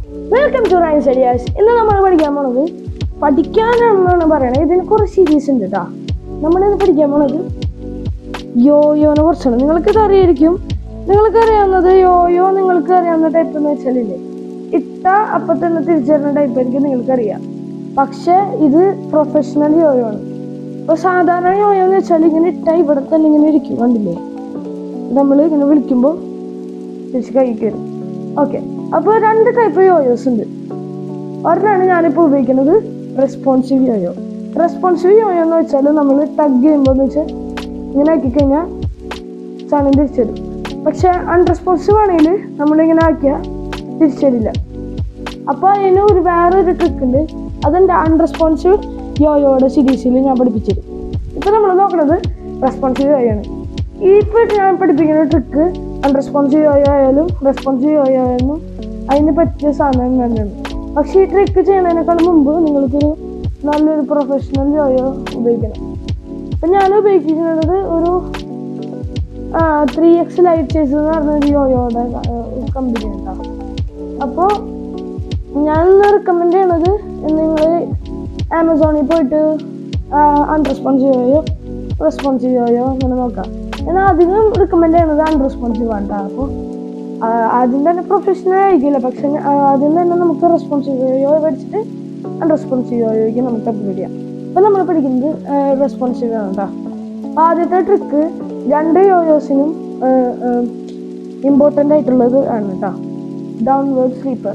welcome to Rhine സ്റ്റഡിയാസ് ഇന്ന് നമ്മൾ പഠിക്കാൻ പോണത് പഠിക്കാനാണെന്നാണ് പറയണത് ഇതിന് കുറേ സീരീസ് ഉണ്ട് കേട്ടോ നമ്മളിന്ന് പഠിക്കാൻ പോണത് യോയോനെ കുറിച്ചാണ് നിങ്ങൾക്ക് ഇത് അറിയായിരിക്കും നിങ്ങൾക്ക് അറിയാവുന്നത് യോയോ നിങ്ങൾക്ക് അറിയാവുന്ന ടൈപ്പ് എന്ന് വെച്ചാലില്ലേ ഇട്ട അപ്പം തന്നെ തിരിച്ചു തരുന്ന ടൈപ്പ് ആയിരിക്കും നിങ്ങൾക്ക് അറിയാം പക്ഷെ ഇത് പ്രൊഫഷണൽ യോയോ ആണ് ഇപ്പൊ സാധാരണ യോയോ എന്ന് വെച്ചാൽ ഇങ്ങനെ ഇട്ട ഇവിടെ തന്നെ ഇങ്ങനെ ഇരിക്കും കണ്ടില്ലേ നമ്മൾ ഇങ്ങനെ വിളിക്കുമ്പോൾ തിരിച്ച് കൈക്ക് വരും ഓക്കെ അപ്പോൾ രണ്ട് ടൈപ്പ് യോയോസ് ഉണ്ട് ഒരെണ്ണമാണ് ഞാനിപ്പോൾ ഉപയോഗിക്കുന്നത് റെസ്പോൺസീവ് യോയോ റെസ്പോൺസീവ് യോയോ എന്ന് വെച്ചാൽ നമ്മൾ ടഗ് ചെയ്യുമ്പോൾ എന്ന് വെച്ചാൽ ഇങ്ങനെ ആക്കി കഴിഞ്ഞാൽ സാധനം തിരിച്ചു തരും പക്ഷെ അൺറെസ്പോൺസീവ് ആണെങ്കിൽ നമ്മളിങ്ങനെ ആക്കിയാൽ തിരിച്ചു തരില്ല അപ്പോൾ അതിന് ഒരു വേറൊരു ട്രിക്ക് ഉണ്ട് അതെൻ്റെ അൺറെസ്പോൺസീവ് യോയോയുടെ സീരീസിൽ ഞാൻ പഠിപ്പിച്ചത് ഇപ്പം നമ്മൾ നോക്കുന്നത് റെസ്പോൺസീവ് യോയാണ് ഈ ഇപ്പോൾ ഞാൻ പഠിപ്പിക്കുന്ന ട്രിക്ക് അൺറെസ്പോൺസീവ് യോയോ ആയാലും റെസ്പോൺസീവ് യോയോ ആയാലും അതിന് പറ്റിയ സാധനം തന്നെയാണ് പക്ഷേ ഈ ട്രിക്ക് ചെയ്യുന്നതിനേക്കാൾ മുമ്പ് നിങ്ങൾക്കൊരു നല്ലൊരു പ്രൊഫഷണൽ യോയോ ഉപയോഗിക്കണം ഇപ്പം ഞാൻ ഉപയോഗിക്കുന്നത് ഒരു ത്രീ എക്സ് ലൈറ്റ് ചേസ് എന്ന് പറഞ്ഞ ഒരു യോയോയുടെ കമ്പനി ഉണ്ടാവും അപ്പോൾ ഞാൻ റെക്കമെൻഡ് ചെയ്യണത് നിങ്ങൾ ആമസോണിൽ പോയിട്ട് അൺറെസ്പോൺസീവ് ആയോ റെസ്പോൺസീവ് ആയോ അങ്ങനെ നോക്കാം ഞാൻ അധികം റെക്കമെൻഡ് ചെയ്യണത് അൺറെസ്പോൺസീവ് ആണ് കേട്ടോ അപ്പോൾ ആദ്യം തന്നെ പ്രൊഫഷണൽ ആയിരിക്കില്ല പക്ഷെ ഞാൻ- ആ, ആദ്യം തന്നെ നമുക്ക് റെസ്പോൺസീവ് ആയോ പഠിച്ചിട്ട് അൺറെസ്പോൺസീവ് ആയോയ്ക്ക് നമുക്ക് അപ്ലോഡ് ചെയ്യാം അപ്പോൾ നമ്മൾ പഠിക്കുന്നത് റെസ്പോൺസീവ് ആണ് കേട്ടോ അപ്പോൾ ആദ്യത്തെ ട്രിക്ക് രണ്ട് യോയോസിനും ഇമ്പോർട്ടൻ്റ് ആയിട്ടുള്ളത് ആണ് കേട്ടോ ഡൗൺവേർഡ് സ്ലീപ്പർ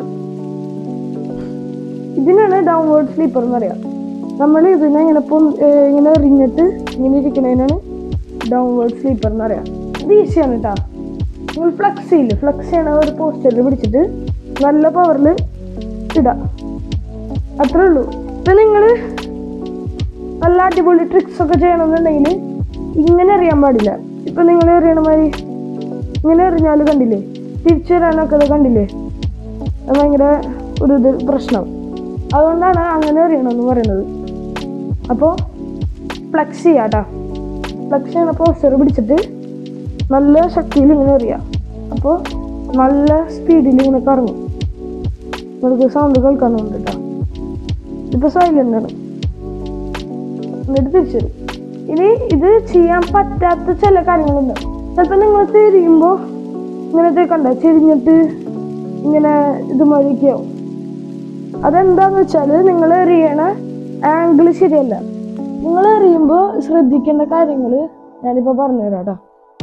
ഇതിനാണ് ഡൗൺവേർഡ് സ്ലീപ്പർ എന്ന് പറയാം നമ്മൾ ഇതിനെ ഇങ്ങനെ പൊ- ഏർ ഇങ്ങനെ എറിഞ്ഞിട്ട് ഇങ്ങനെ ഇരിക്കുന്നതിനാണ് ഡൗൺവേർഡ് സ്ലീപ്പർ എന്ന് പറയാം ഇത് ഈസിയാണ് കേട്ടോ നിങ്ങൾ ഫ്ലക്സ് ചെയ്യില്ല ഫ്ലക്സ് ചെയ്യണ ഒരു പോസ്റ്ററിൽ പിടിച്ചിട്ട് നല്ല പവറിൽ ഇടാം അത്രേ ഉള്ളൂ ഇപ്പം നിങ്ങൾ നല്ല അടിപൊളി ട്രിക്സ് ഒക്കെ ചെയ്യണമെന്നുണ്ടെങ്കിൽ ഇങ്ങനെ അറിയാൻ പാടില്ല ഇപ്പം നിങ്ങൾ എറിയണ മാതിരി ഇങ്ങനെ എറിഞ്ഞാൽ കണ്ടില്ലേ തിരിച്ചു വരാനൊക്കെ ഇത് കണ്ടില്ലേ അത് ഭയങ്കര ഒരു ഇത് പ്രശ്നം അതുകൊണ്ടാണ് അങ്ങനെ എറിയണമെന്ന് പറയുന്നത് അപ്പോൾ ഫ്ലക്സ് ചെയ്യാട്ടാ ഫ്ലക്സ് ചെയ്യണ പോസ്റ്റർ പിടിച്ചിട്ട് നല്ല ശക്തിയിൽ ഇങ്ങനെ എറിയാം അപ്പോൾ നല്ല സ്പീഡിൽ ഇങ്ങനെ കറങ്ങും നമുക്ക് സൗണ്ട് കേൾക്കാനുണ്ട് കേട്ടോ ഇതിപ്പോൾ സൈലൻ്റ് ആണ് എന്നിട്ട് തിരിച്ചു വരും ഇനി ഇത് ചെയ്യാൻ പറ്റാത്ത ചില കാര്യങ്ങളുണ്ട് ചിലപ്പോൾ നിങ്ങൾ തിരിയുമ്പോൾ ഇങ്ങനത്തെ കണ്ട ചെരിഞ്ഞിട്ട് ഇങ്ങനെ ഇതുമാതിരിയൊക്കെ ആവും അതെന്താന്ന് വെച്ചാൽ നിങ്ങൾ എറിയണ ആംഗിൾ ശരിയല്ല നിങ്ങൾ എറിയുമ്പോൾ ശ്രദ്ധിക്കേണ്ട കാര്യങ്ങൾ ഞാനിപ്പോൾ പറഞ്ഞുതരാം കേട്ടോ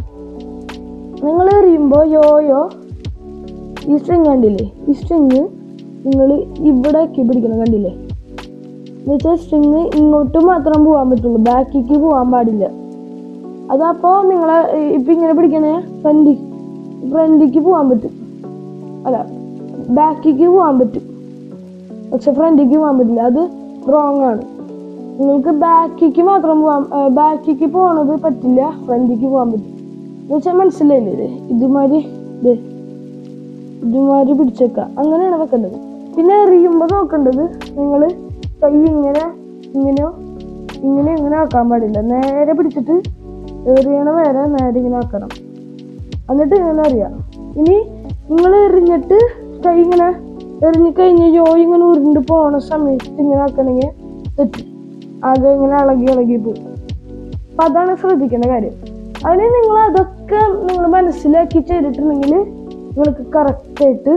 നിങ്ങൾ എറിയുമ്പോൾ യോയോ ഈ സ്ട്രിങ് കണ്ടില്ലേ ഈ സ്ട്രിങ് നിങ്ങൾ ഇവിടെ ആക്കി പിടിക്കണം കണ്ടില്ലേ എന്നുവെച്ചാൽ സ്ട്രിങ് ഇങ്ങോട്ട് മാത്രം പോകാൻ പറ്റുള്ളൂ ബാക്കിക്ക് പോകാൻ പാടില്ല അതപ്പോൾ നിങ്ങളെ ഇപ്പം ഇങ്ങനെ പിടിക്കണേ ഫ്രണ്ട് ഫ്രണ്ടിക്ക് പോകാൻ പറ്റും അല്ല ബാക്കിക്ക് പോകാൻ പറ്റും പക്ഷെ ഫ്രണ്ടിക്ക് പോകാൻ പറ്റില്ല അത് റോങ് ആണ് നിങ്ങൾക്ക് ബാക്കിക്ക് മാത്രം പോകാൻ ബാക്കിക്ക് പോകണത് പറ്റില്ല ഫ്രണ്ടിക്ക് പോകാൻ പറ്റും എന്ന് വെച്ചാൽ മനസ്സിലായില്ലേ ഇത് ഇതുമാതിരി ഇത് ഇതുമാതിരി പിടിച്ചേക്കുക അങ്ങനെയാണ് വെക്കേണ്ടത് പിന്നെ എറിയുമ്പോൾ നോക്കേണ്ടത് നിങ്ങൾ കൈ ഇങ്ങനെ ഇങ്ങനെയോ ഇങ്ങനെ ഇങ്ങനെ ആക്കാൻ പാടില്ല നേരെ പിടിച്ചിട്ട് എറിയണ വരെ നേരെ ഇങ്ങനെ ആക്കണം എന്നിട്ട് ഇങ്ങനെ അറിയാം ഇനി നിങ്ങൾ എറിഞ്ഞിട്ട് കൈ ഇങ്ങനെ എറിഞ്ഞ് കഴിഞ്ഞ് ജോ ഇങ്ങനെ ഉരുണ്ട് പോണ സമയത്ത് ഇങ്ങനെ ആക്കണമെങ്കിൽ തെറ്റും ആകെ ഇങ്ങനെ ഇളകി ഇളകി പോകും അപ്പൊ അതാണ് ശ്രദ്ധിക്കേണ്ട കാര്യം അതിന് നിങ്ങൾ അതൊക്കെ നിങ്ങൾ മനസ്സിലാക്കി ചെയ്തിട്ടുണ്ടെങ്കിൽ നിങ്ങൾക്ക് കറക്റ്റായിട്ട്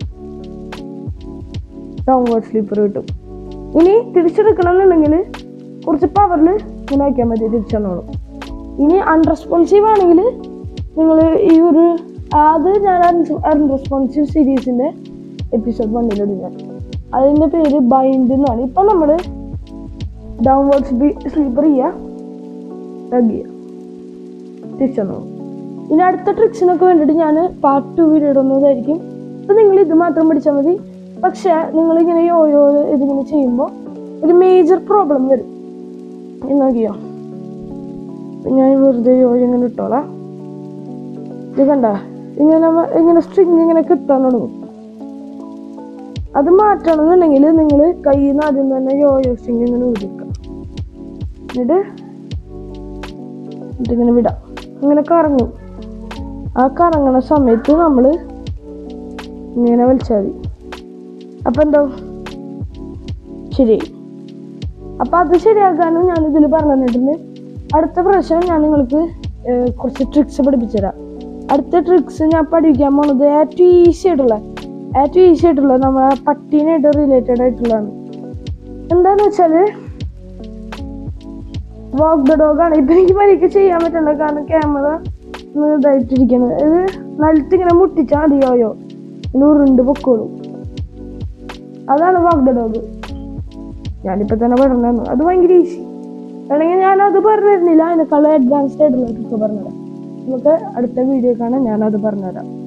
ഡൗൺവേർഡ് സ്ലീപ്പർ കിട്ടും ഇനി തിരിച്ചെടുക്കണം എന്നുണ്ടെങ്കിൽ കുറച്ച് പവറിൽ ഇങ്ങനെ ആക്കിയാൽ മതി തിരിച്ചെന്നോളും ഇനി അൺറെസ്പോൺസീവ് ആണെങ്കിൽ നിങ്ങൾ ഈ ഒരു അത് ഞാൻ അൺറെസ്പോൺസീവ് സീരീസിൻ്റെ എപ്പിസോഡ് വണ്ണിലിടും ഞാൻ അതിൻ്റെ പേര് ബൈൻഡ് എന്നാണ് ഇപ്പം നമ്മൾ ഡൗൺവേർഡ് സ്ലീപ്പർ ചെയ്യുക ടഗ് ചെയ്യുക തിരിച്ചെന്നോളും ഇനി അടുത്ത ട്രിക്സിനൊക്കെ വേണ്ടിയിട്ട് ഞാൻ പാർട്ട് ടു വീഡിയോ ഇടുന്നതായിരിക്കും അപ്പം നിങ്ങൾ ഇത് മാത്രം പഠിച്ചാൽ മതി പക്ഷേ നിങ്ങളിങ്ങനെ യോയോ ഇതിങ്ങനെ ചെയ്യുമ്പോൾ ഒരു മേജർ പ്രോബ്ലം വരും നോക്കിയോ ഇപ്പം ഞാൻ വെറുതെ യോയോ ഇങ്ങനെ ഇട്ടോളാം ഇത് കണ്ട ഇങ്ങനെ വ- ഇങ്ങനെ സ്ട്രിങ് ഇങ്ങനെ കിട്ടാൻ തുടങ്ങും അത് മാറ്റണമെന്നുണ്ടെങ്കിൽ നിങ്ങൾ കയ്യിൽ നിന്ന് ആദ്യം തന്നെ യോയോ സ്ട്രിങ് ഇങ്ങനെ ഊരിക്കുക എന്നിട്ട് എന്നിട്ടിങ്ങനെ വിടാം ഇങ്ങനെ കറങ്ങും ആ കറങ്ങണ സമയത്ത് നമ്മൾ ഇങ്ങനെ വലിച്ചാൽ മതി അപ്പൊ എന്തോ ശരി അപ്പൊ അത് ശരിയാക്കാനും ഞാൻ ഇതിൽ പറഞ്ഞു തന്നിട്ടുണ്ട് അടുത്ത പ്രാവശ്യം ഞാൻ നിങ്ങൾക്ക് ഏർ, കുറച്ച് ട്രിക്സ് പഠിപ്പിച്ചു തരാം അടുത്ത ട്രിക്സ് ഞാൻ പഠിക്കാൻ പോണത് ഏറ്റവും ഈസി ആയിട്ടുള്ള ഏറ്റവും ഈസി ആയിട്ടുള്ള നമ്മളെ പട്ടീനായിട്ട് റിലേറ്റഡ് ആയിട്ടുള്ളതാണ് എന്താന്ന് വെച്ചാല് വാക്ക് ദ ഡോഗ് ആണ് ഇപ്പൊ എനിക്ക് മരിക്ക് ചെയ്യാൻ പറ്റില്ല കാരണം ക്യാമറ ഇതായിട്ടിരിക്കുന്നത് ഇത് നിലത്ത് ഇങ്ങനെ മുട്ടിച്ചാൽ മതിയോയോ ഇനി ഉരുണ്ട് പൊക്കോളും അതാണ് വാക്ക് ദ ഡോഗ് ഞാനിപ്പോ തന്നെ പറഞ്ഞു തന്നു അത് ഭയങ്കര ഈസി അല്ലെങ്കിൽ ഞാൻ അത് പറഞ്ഞിരുന്നില്ല അതിനേക്കാളും അഡ്വാൻസ്ഡ് ആയിട്ടുള്ള ട്രിക്ക് പറഞ്ഞുതരാം നമുക്ക് അടുത്ത വീഡിയോ കാണാൻ ഞാൻ അത് പറഞ്ഞുതരാം